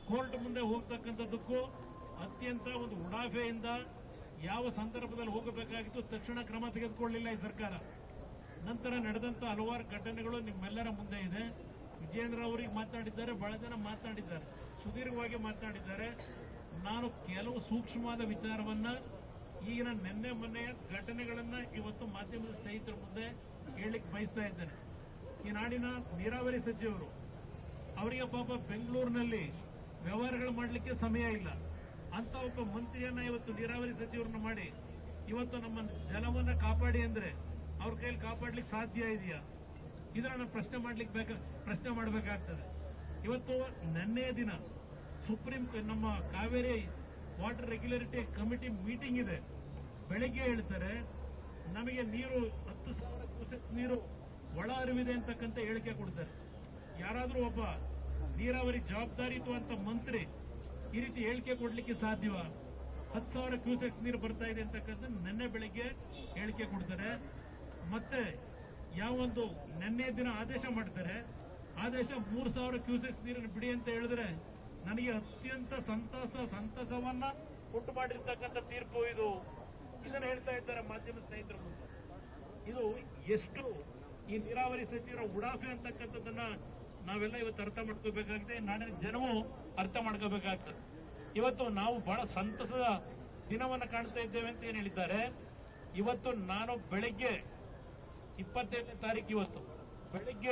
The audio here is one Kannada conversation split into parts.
ಕೋರ್ಟ್ ಮುಂದೆ ಹೋಗ್ತಕ್ಕಂಥದ್ದಕ್ಕೂ ಅತ್ಯಂತ ಒಂದು ಉಡಾಫೆಯಿಂದ ಯಾವ ಸಂದರ್ಭದಲ್ಲಿ ಹೋಗಬೇಕಾಗಿತ್ತು ತಕ್ಷಣ ಕ್ರಮ ತೆಗೆದುಕೊಳ್ಳಿಲ್ಲ ಈ ಸರ್ಕಾರ ನಂತರ ನಡೆದಂತ ಹಲವಾರು ಘಟನೆಗಳು ನಿಮ್ಮೆಲ್ಲರ ಮುಂದೆ ಇದೆ ವಿಜೇಂದ್ರ ಅವರಿಗೆ ಮಾತನಾಡಿದ್ದಾರೆ ಬಹಳ ಜನ ಮಾತನಾಡಿದ್ದಾರೆ ಸುದೀರ್ಘವಾಗಿ ಮಾತನಾಡಿದ್ದಾರೆ ನಾನು ಕೆಲವು ಸೂಕ್ಷ್ಮವಾದ ವಿಚಾರವನ್ನ ಈಗಿನ ನಿನ್ನೆ ಮೊನ್ನೆಯ ಘಟನೆಗಳನ್ನ ಇವತ್ತು ಮಾಧ್ಯಮದ ಸ್ನೇಹಿತರ ಮುಂದೆ ಹೇಳಲಿಕ್ಕೆ ಬಯಸ್ತಾ ಇದ್ದೇನೆ ಈ ನಾಡಿನ ನೀರಾವರಿ ಸಚಿವರು ಅವರಿಗೆ ಪಾಪ ಬೆಂಗಳೂರಿನಲ್ಲಿ ವ್ಯವಹಾರಗಳು ಮಾಡಲಿಕ್ಕೆ ಸಮಯ ಇಲ್ಲ ಅಂತ ಒಬ್ಬ ಮಂತ್ರಿಯನ್ನ ಇವತ್ತು ನೀರಾವರಿ ಸಚಿವರನ್ನ ಮಾಡಿ ಇವತ್ತು ನಮ್ಮ ಜಲವನ್ನ ಕಾಪಾಡಿ ಅಂದ್ರೆ ಅವ್ರ ಕೈಯಲ್ಲಿ ಕಾಪಾಡ್ಲಿಕ್ಕೆ ಸಾಧ್ಯ ಇದೆಯಾ ಇದನ್ನ ನಾನು ಪ್ರಶ್ನೆ ಮಾಡ್ಲಿಕ್ಕೆ ಬೇಕ ಪ್ರಶ್ನೆ ಮಾಡಬೇಕಾಗ್ತದೆ ಇವತ್ತು ನಿನ್ನೆಯ ದಿನ ಸುಪ್ರೀಂ ಕ- ನಮ್ಮ Kaveri water regulatory committee meeting ಇದೆ ಬೆಳಿಗ್ಗೆ ಹೇಳ್ತಾರೆ ನಮಗೆ ನೀರು ಹತ್ತು ಸಾವಿರ ಕ್ಯೂಸೆಕ್ಸ್ ನೀರು ಒಳ ಹರಿವಿದೆ ಅಂತಕ್ಕಂಥ ಹೇಳಿಕೆ ಕೊಡ್ತಾರೆ ಯಾರಾದ್ರೂ ಒಬ್ಬ ನೀರಾವರಿ ಜವಾಬ್ದಾರಿಯುತ ಮಂತ್ರಿ ಈ ರೀತಿ ಹೇಳಿಕೆ ಕೊಡ್ಲಿಕ್ಕೆ ಸಾಧ್ಯವ ಹತ್ತು ಸಾವಿರ ಕ್ಯೂಸೆಕ್ಸ್ ನೀರು ಬರ್ತಾ ಇದೆ ಅಂತಕ್ಕಂಥ ನಿನ್ನೆ ಬೆಳಿಗ್ಗೆ ಹೇಳಿಕೆ ಕೊಡ್ತಾರೆ ಮತ್ತೆ ಯಾವೊಂದು ನಿನ್ನೆ ದಿನ ಆದೇಶ ಮಾಡ್ತಾರೆ ಆದೇಶ ಮೂರು ಸಾವಿರ ಕ್ಯೂಸೆಕ್ಸ್ ನೀರನ್ನು ಬಿಡಿ ಅಂತ ಹೇಳಿದ್ರೆ ನನಗೆ ಅತ್ಯಂತ ಸಂತಸ ಸಂತಸವನ್ನ ಉಂಟು ಮಾಡಿರ್ತಕ್ಕಂಥ ತೀರ್ಪು ಇದು ಇದನ್ನ ಹೇಳ್ತಾ ಇದ್ದಾರೆ ಮಾಧ್ಯಮ ಸ್ನೇಹಿತರ ಮುಂದೆ ಇದು ಎಷ್ಟು ಈ ನೀರಾವರಿ ಸಚಿವರ ಉಡಾಫೆ ಅಂತಕ್ಕಂಥದ್ದನ್ನ ನಾವೆಲ್ಲ ಇವತ್ತು ಅರ್ಥ ಮಾಡ್ಕೋಬೇಕಾಗಿದೆ ನಾಡಿನ ಜನವು ಅರ್ಥ ಮಾಡ್ಕೋಬೇಕಾಗ್ತದೆ ಇವತ್ತು ನಾವು ಬಹಳ ಸಂತಸದ ದಿನವನ್ನ ಕಾಣ್ತಾ ಇದ್ದೇವೆ ಅಂತ ಏನ್ ಹೇಳಿದ್ದಾರೆ ಇವತ್ತು ನಾನು ಬೆಳಿಗ್ಗೆ ಇಪ್ಪತ್ತೈದನೇ ತಾರೀಕು ಇವತ್ತು ಬೆಳಿಗ್ಗೆ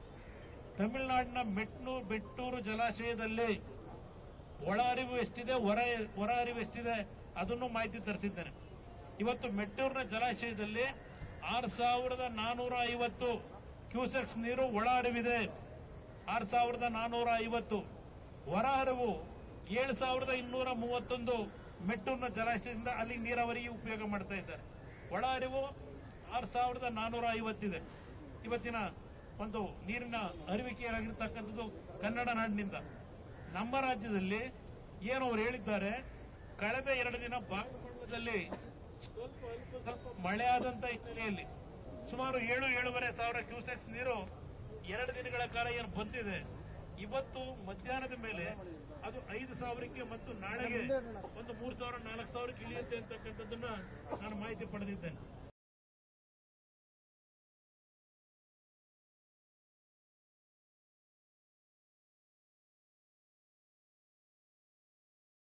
ತಮಿಳುನಾಡಿನ ಮೆಟ್ನೂರು ಬೆಟ್ಟೂರು ಜಲಾಶಯದಲ್ಲಿ ಒಳ ಹರಿವು ಎಷ್ಟಿದೆ ಹೊರ ಹೊರ ಹರಿವು ಎಷ್ಟಿದೆ ಅದನ್ನು ಮಾಹಿತಿ ತರಿಸಿದ್ದೇನೆ ಇವತ್ತು ಮೆಟ್ಟೂರಿನ ಜಲಾಶಯದಲ್ಲಿ ಆರು ಸಾವಿರದ ನಾನೂರ ಐವತ್ತು ಕ್ಯೂಸೆಕ್ಸ್ ನೀರು ಒಳ ಹರಿವಿದೆ ಆರು ಸಾವಿರದ ನಾನೂರ ಐವತ್ತು ಹೊರ ಹರಿವು ಏಳು ಸಾವಿರದ ಇನ್ನೂರ ಮೂವತ್ತೊಂದು ಮೆಟ್ಟೂರಿನ ಜಲಾಶಯದಿಂದ ಅಲ್ಲಿ ನೀರಾವರಿಗೆ ಉಪಯೋಗ ಮಾಡ್ತಾ ಇದ್ದಾರೆ ಒಳ ಹರಿವು ಆರು ಸಾವಿರದ ನಾನೂರ ಐವತ್ತಿದೆ ಇವತ್ತಿನ ಒಂದು ನೀರಿನ ಹರಿವಿಕೆಯಾಗಿರ್ತಕ್ಕಂಥದ್ದು ಕನ್ನಡ ನಾಡಿನಿಂದ ನಮ್ಮ ರಾಜ್ಯದಲ್ಲಿ ಏನು ಅವರು ಹೇಳಿದ್ದಾರೆ ಕಳೆದ ಎರಡು ದಿನ ಬಾಗಲಕೋಟದಲ್ಲಿ ಸ್ವಲ್ಪ ಅಲ್ಪ ಸ್ವಲ್ಪ ಮಳೆ ಆದಂತ ಹಿನ್ನೆಲೆಯಲ್ಲಿ ಸುಮಾರು ಏಳು ಏಳುವರೆ ಸಾವಿರ ಕ್ಯೂಸೆಕ್ಸ್ ನೀರು ಎರಡು ದಿನಗಳ ಕಾಲ ಏನು ಬಂದಿದೆ ಇವತ್ತು ಮಧ್ಯಾಹ್ನದ ಮೇಲೆ ಅದು ಐದು ಸಾವಿರಕ್ಕೆ ಮತ್ತು ನಾಳೆಗೆ ಒಂದು ಮೂರು ಸಾವಿರ ನಾಲ್ಕು ಸಾವಿರಕ್ಕೆ ಇಳಿಯುತ್ತೆ ಅಂತಕ್ಕಂಥದ್ದನ್ನ ನಾನು ಮಾಹಿತಿ ಪಡೆದಿದ್ದೇನೆ